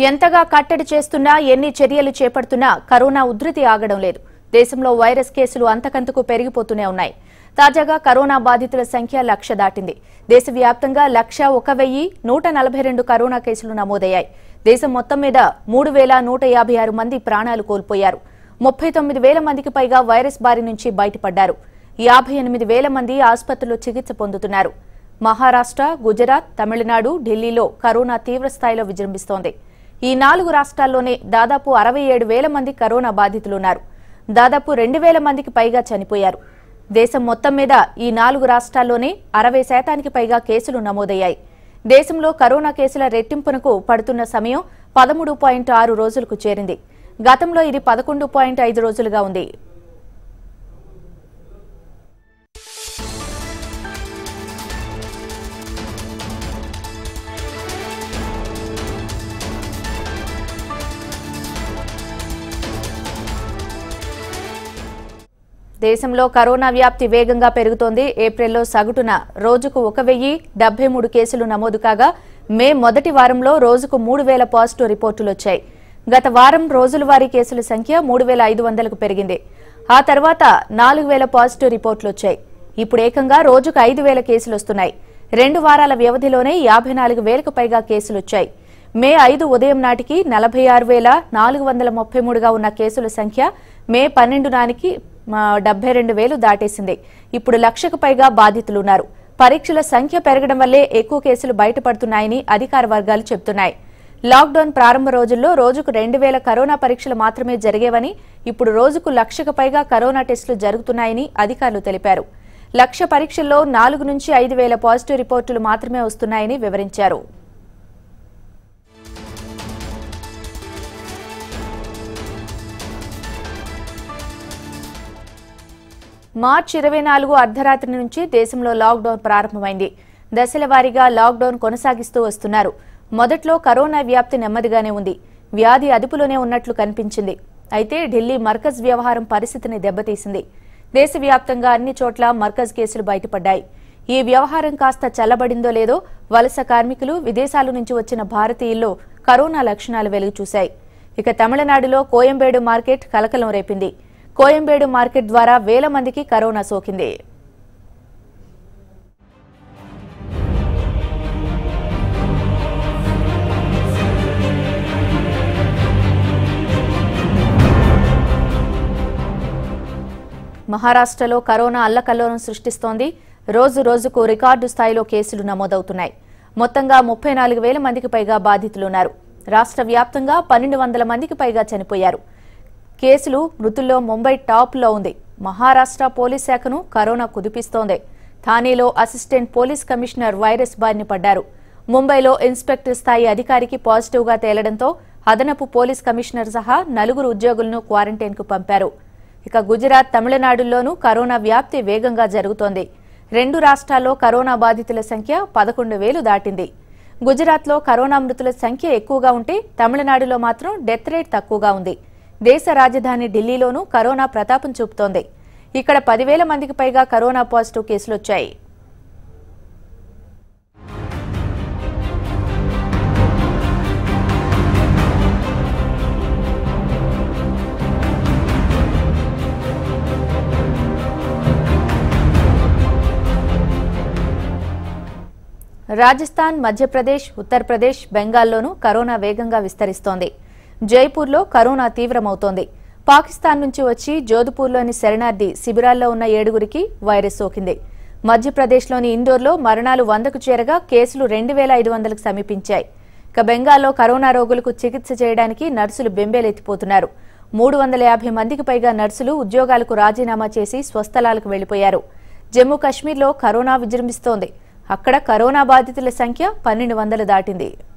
ఎంతగా కట్టడి చేస్తున్నా ఎన్ని చర్యలు చేపడుతున్నా కరోనా ఉధృతి ఆగడం లేదు దేశంలో వైరస్ కేసులు అంతకంతకు పెరిగిపోతూనే ఉన్నాయి తాజాగా కరోనా బాధితుల సంఖ్య లక్ష దాటింది దేశవ్యాప్తంగా లక్ష ఒక వెయ్యి నూట నలభై రెండు కరోనా కేసులు నమోదయ్యాయి దేశం మొత్తం మీద మూడు వేల నూట యాభై ఆరు మంది ప్రాణాలు కోల్పోయారు ముప్పై తొమ్మిది వేల మందికి పైగా వైరస్ బారి నుంచి బయటపడ్డారు యాభై ఎనిమిది వేల మంది ఆసుపత్రిలో చికిత్స పొందుతున్నారు మహారాష్ట్ర గుజరాత్ తమిళనాడు ఢిల్లీలో కరోనా తీవ్ర స్థాయిలో విజృంభిస్తోంది ఈ నాలుగు రాష్ట్రాల్లోనే దాదాపు అరవై ఏడు వేల మంది కరోనా బాధితులున్నారు దాదాపు రెండు వేల మందికి పైగా చనిపోయారు దేశం మొత్తం మీద ఈ నాలుగు రాష్ట్రాల్లోనే అరవై శాతానికి పైగా కేసులు నమోదయ్యాయి దేశంలో కరోనా కేసుల రెట్టింపునకు పడుతున్న సమయం పదమూడు పాయింట్ ఆరు రోజులకు చేరింది గతంలో ఇది పదకొండు పాయింట్ ఐదు రోజులుగా ఉంది దేశంలో కరోనా వ్యాప్తి వేగంగా పెరుగుతోంది ఏప్రిల్లో సగటున రోజుకు ఒక వెయ్యి డెబ్బై మూడు కేసులు నమోదు కాగా మే మొదటి వారంలో రోజుకు మూడు వేల పాజిటివ్ రిపోర్టులు వచ్చాయి గత వారం రోజుల వారీ కేసుల సంఖ్య మూడు వేల ఐదు వందలకు పెరిగింది ఆ తర్వాత నాలుగు వేల పాజిటివ్ రిపోర్టులు వచ్చాయి ఇప్పుడు ఏకంగా రోజుకు ఐదు వేల కేసులు వస్తున్నాయి రెండు వారాల వ్యవధిలోనే యాభై నాలుగు వేలకు పైగా కేసులు వచ్చాయి మే ఐదు ఉదయం నాటికి నలభై ఆరు వేల నాలుగు వందల ముప్పై మూడుగా ఉన్న కేసుల సంఖ్య మే పన్నెండు నాటికి డెబ్బై రెండు వేలు దాటేసింది ఇప్పుడు లక్షకు పైగా బాధితులున్నారు పరీక్షల సంఖ్య పెరగడం వల్లే ఎక్కువ కేసులు బయటపడుతున్నాయని అధికార వర్గాలు చెబుతున్నాయి లాక్డౌన్ ప్రారంభ రోజుల్లో రోజుకు రెండు వేల కరోనా పరీక్షలు మాత్రమే జరిగేవని ఇప్పుడు రోజుకు లక్షకు పైగా కరోనా టెస్టులు జరుగుతున్నాయని అధికారులు తెలిపారు లక్ష పరీక్షల్లో నాలుగు నుంచి ఐదు వేల పాజిటివ్ రిపోర్టులు మాత్రమే వస్తున్నాయని వివరించారు మార్చి ఇరవై నాలుగు అర్ధరాత్రి నుంచి దేశంలో లాక్డౌన్ ప్రారంభమైంది దశల వారీగా లాక్డౌన్ కొనసాగిస్తూ వస్తున్నారు మొదట్లో కరోనా వ్యాప్తి నెమ్మదిగానే ఉంది వ్యాధి అదుపులోనే ఉన్నట్లు కనిపించింది అయితే ఢిల్లీ మర్కజ్ వ్యవహారం పరిస్థితిని దెబ్బతీసింది దేశవ్యాప్తంగా అన్ని చోట్ల మర్కజ్ కేసులు బయటపడ్డాయి ఈ వ్యవహారం కాస్త చల్లబడిందో లేదో వలస కార్మికులు విదేశాల నుంచి వచ్చిన భారతీయుల్లో కరోనా లక్షణాలు వెలుగు చూశాయి ఇక తమిళనాడులో కోయంబేడు మార్కెట్ కలకలం రేపింది కోయంబేడు మార్కెట్ ద్వారా వేల మందికి కరోనా సోకింది మహారాష్ట్రలో కరోనా అల్లకల్లోలం సృష్టిస్తోంది రోజు రోజుకు రికార్డు స్థాయిలో కేసులు నమోదవుతున్నాయి మొత్తంగా ముప్పై నాలుగు వేల మందికి పైగా బాధితులున్నారు రాష్ట్ర వ్యాప్తంగా పన్నెండు వందల మందికి పైగా చనిపోయారు కేసులు మృతుల్లో ముంబై టాప్లో ఉంది మహారాష్ట్ర పోలీస్ శాఖను కరోనా కుదిపిస్తోంది థానేలో అసిస్టెంట్ పోలీస్ కమిషనర్ వైరస్ బారిన పడ్డారు ముంబైలో ఇన్స్పెక్టర్ స్థాయి అధికారికి పాజిటివ్గా తేలడంతో అదనపు పోలీస్ కమిషనర్ సహా నలుగురు ఉద్యోగులను క్వారంటైన్కు పంపారు ఇక గుజరాత్ తమిళనాడుల్లోనూ కరోనా వ్యాప్తి వేగంగా జరుగుతోంది రెండు రాష్ట్రాల్లో కరోనా బాధితుల సంఖ్య పదకొండు వేలు దాటింది గుజరాత్లో కరోనా మృతుల సంఖ్య ఎక్కువగా ఉంటే తమిళనాడులో మాత్రం డెత్ రేట్ తక్కువగా ఉంది దేశ రాజధాని ఢిల్లీలోనూ కరోనా ప్రతాపం చూపుతోంది ఇక్కడ పదివేల మందికి పైగా కరోనా పాజిటివ్ కేసులొచ్చాయి రాజస్థాన్ మధ్యప్రదేశ్ ఉత్తరప్రదేశ్ బెంగాల్లోనూ కరోనా వేగంగా విస్తరిస్తోంది జైపూర్లో కరోనా తీవ్రమవుతోంది పాకిస్తాన్ నుంచి వచ్చి జోధ్పూర్లోని శరణార్థి శిబిరాల్లో ఉన్న ఏడుగురికి వైరస్ సోకింది మధ్యప్రదేశ్లోని ఇండోర్లో మరణాలు వందకు చేరగా కేసులు రెండు వేల ఐదు వందలకు సమీపించాయి ఇక బెంగాల్లో కరోనా రోగులకు చికిత్స చేయడానికి నర్సులు బెంబేలెత్తిపోతున్నారు మూడు వందల యాభై మందికి పైగా నర్సులు ఉద్యోగాలకు రాజీనామా చేసి స్వస్థలాలకు వెళ్లిపోయారు జమ్మూ కశ్మీర్లో కరోనా విజృంభిస్తోంది అక్కడ కరోనా బాధితుల సంఖ్య పన్నెండు వందలు దాటింది